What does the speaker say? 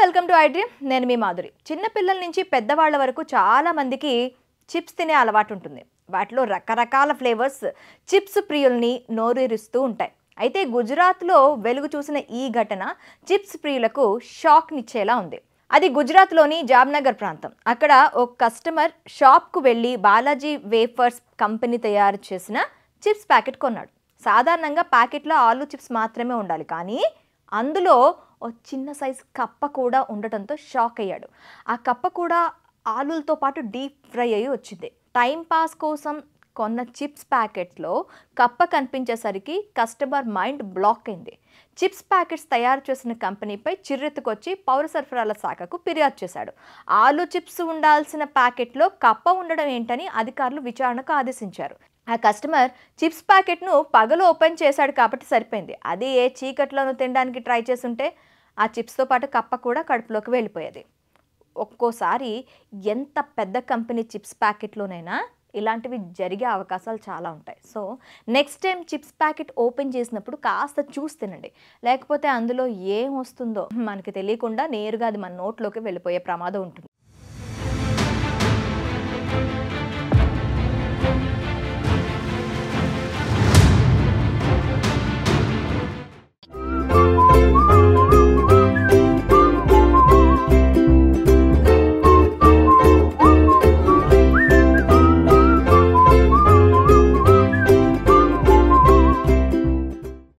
welcome to iDream నేను మీ మాధురి చిన్నపిల్లల నుంచి పెద్దవాళ్ళ వరకు చాలా మందికి చిప్స్ తినే అలవాటు ఉంటుంది వాటిలో రకరకాల ఫ్లేవర్స్ చిప్స్ ప్రియుల్ని నోరూరిస్తూ ఉంటాయి అయితే గుజరాత్లో వెలుగు చూసిన ఈ ఘటన చిప్స్ ప్రియులకు షాక్నిచ్చేలా ఉంది అది గుజరాత్లోని జామ్నగర్ ప్రాంతం అక్కడ ఒక కస్టమర్ షాప్కు వెళ్ళి బాలాజీ వేఫర్స్ కంపెనీ తయారు చేసిన చిప్స్ ప్యాకెట్ కొన్నాడు సాధారణంగా ప్యాకెట్లో ఆలు చిప్స్ మాత్రమే ఉండాలి కానీ అందులో ఓ చిన్న సైజు కప్ప కూడా ఉండటంతో షాక్ అయ్యాడు ఆ కప్ప కూడా ఆలులతో పాటు డీప్ ఫ్రై అయ్యి వచ్చింది టైం పాస్ కోసం కొన్న చిప్స్ ప్యాకెట్లో కప్ప కనిపించేసరికి కస్టమర్ మైండ్ బ్లాక్ అయింది చిప్స్ ప్యాకెట్స్ తయారు చేసిన కంపెనీపై చిర్రెత్తుకొచ్చి పౌర సరఫరాల శాఖకు ఫిర్యాదు చేశాడు ఆలు చిప్స్ ఉండాల్సిన ప్యాకెట్లో కప్ప ఉండడం ఏంటని అధికారులు విచారణకు ఆదేశించారు ఆ కస్టమర్ చిప్స్ ప్యాకెట్ను పగలు ఓపెన్ చేశాడు కాబట్టి సరిపోయింది అది ఏ చీకట్లోనూ తినడానికి ట్రై చేసుంటే ఆ చిప్స్తో పాటు కప్ప కూడా కడుపులోకి వెళ్ళిపోయేది ఒక్కోసారి ఎంత పెద్ద కంపెనీ చిప్స్ ప్యాకెట్లోనైనా ఇలాంటివి జరిగే అవకాశాలు చాలా ఉంటాయి so next time chips packet open చేసినప్పుడు కాస్త చూసి తినండి లేకపోతే అందులో ఏం వస్తుందో మనకి తెలియకుండా నేరుగా అది మన నోట్లోకి వెళ్ళిపోయే ప్రమాదం ఉంటుంది